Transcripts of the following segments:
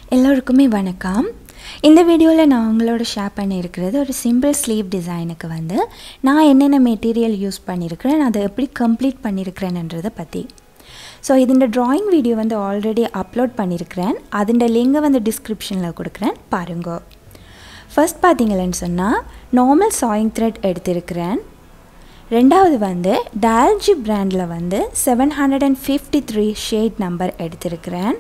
எல்லோருக்குமே வணக்கம் இந்த வீடியோவில் நான் உங்களோட ஷேர் பண்ணியிருக்கிறது ஒரு சிம்பிள் ஸ்லீவ் டிசைனுக்கு வந்து நான் என்னென்ன மெட்டீரியல் யூஸ் பண்ணியிருக்கிறேன் அதை எப்படி கம்ப்ளீட் பண்ணியிருக்கிறேன்ன்றதை பற்றி ஸோ ഇതിൻ്റെ ட்ராயிங் வீடியோ வந்து ஆல்ரெடி அப்லோட் பண்ணியிருக்கிறேன் അതിൻ്റെ லிங்கை வந்து டிஸ்கிரிப்ஷனில் கொடுக்குறேன் பாருங்க ஃபர்ஸ்ட் பார்த்தீங்களேன்னு சொன்னால் நார்மல் சாயிங் த்ரெட் எடுத்திருக்கிறேன் ரெண்டாவது வந்து டால்ஜி பிராண்டில் வந்து seven hundred and fifty three shade number எடுத்திருக்கிறேன்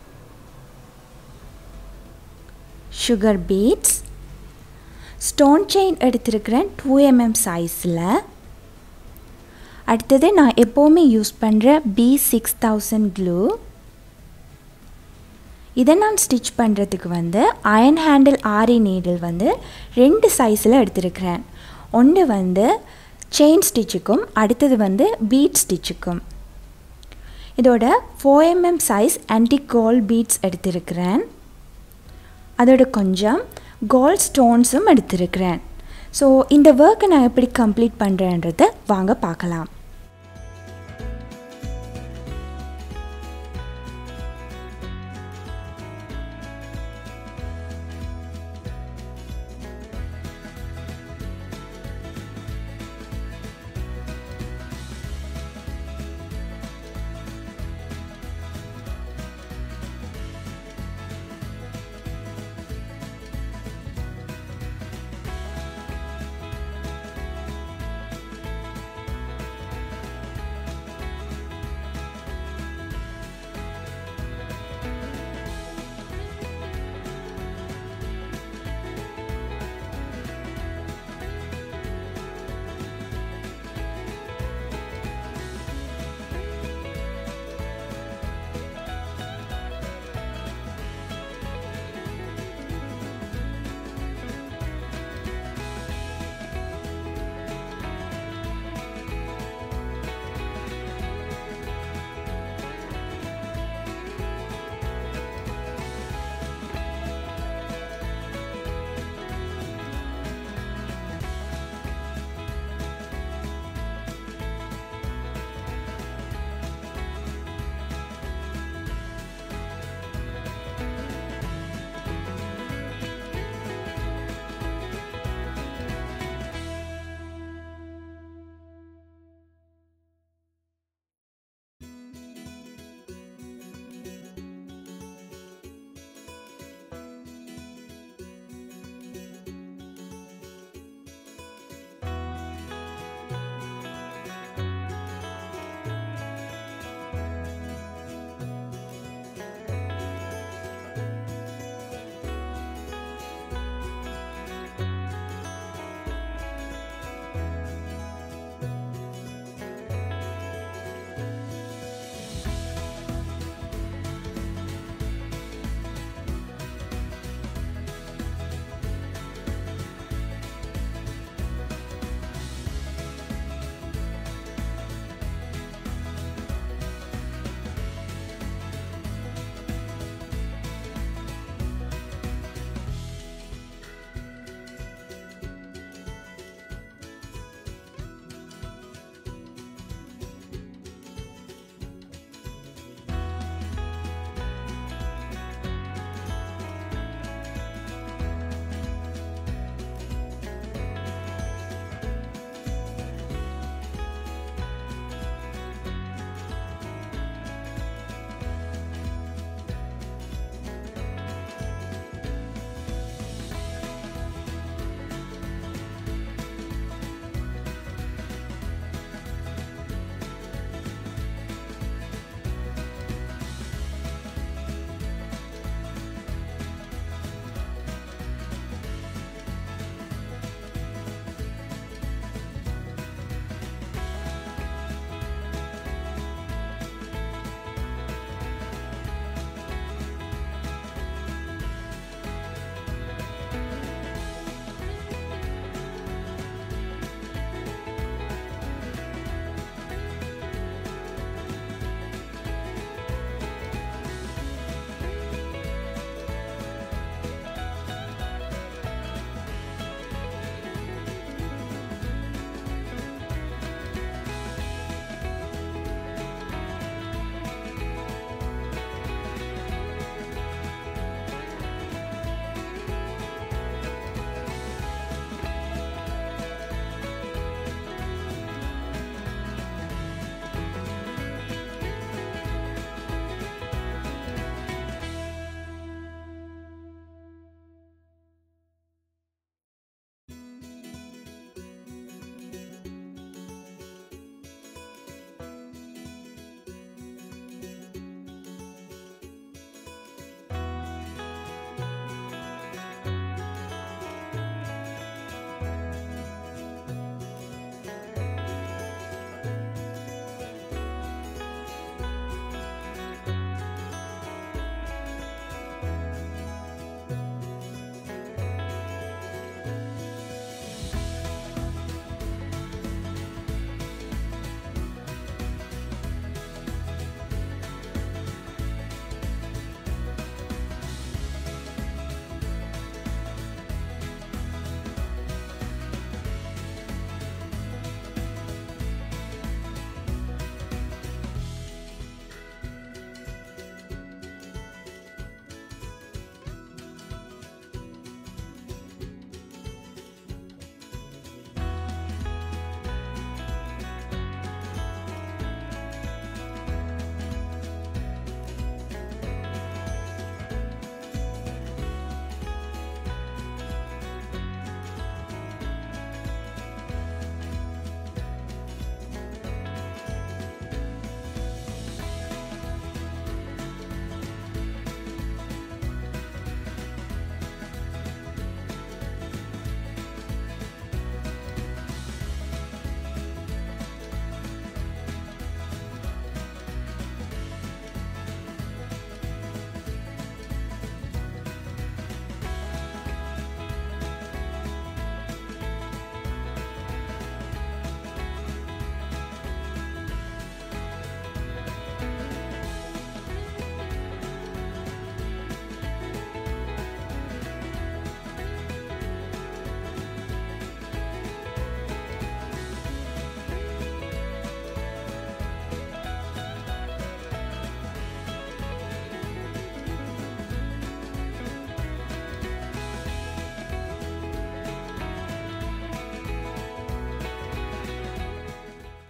சுகர் பீட்ஸ் ஸ்டோன் செயின் எடுத்திருக்கிறேன் டூ எம்எம் சைஸில் அடுத்தது நான் எப்போவுமே யூஸ் பண்ணுற பி சிக்ஸ் தௌசண்ட் க்ளூ இதை நான் ஸ்டிச் பண்ணுறதுக்கு வந்து அயன் ஹேண்டில் ஆரி நீடில் வந்து ரெண்டு சைஸில் எடுத்திருக்கிறேன் ஒன்று வந்து செயின் ஸ்டிச்சுக்கும் அடுத்தது வந்து பீட் ஸ்டிச்சுக்கும் இதோட four mm size antique gold beads எடுத்திருக்கிறேன் அதோட கொஞ்சம் கோல்ட் ஸ்டோன்ஸும் எடுத்திருக்கிறேன் ஸோ இந்த ஒர்க்கை நான் எப்படி கம்ப்ளீட் பண்ணுறேன்றதை வாங்க பார்க்கலாம்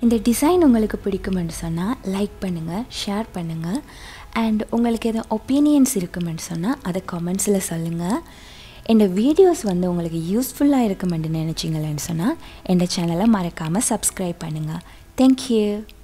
இந்த டிசைன் உங்களுக்கு பிடிக்குமென்னு சொன்னால் லைக் பண்ணுங்கள் ஷேர் பண்ணுங்கள் அண்ட் உங்களுக்கு எதுவும் ஒப்பீனியன்ஸ் இருக்குமென்னு சொன்னால் அதை கமெண்ட்ஸில் சொல்லுங்கள் இந்த வீடியோஸ் வந்து உங்களுக்கு யூஸ்ஃபுல்லாக இருக்குமென்னு நினச்சிங்களேன்னு சொன்னால் எந்த சேனலை மறக்காமல் சப்ஸ்கிரைப் பண்ணுங்கள் தேங்க்யூ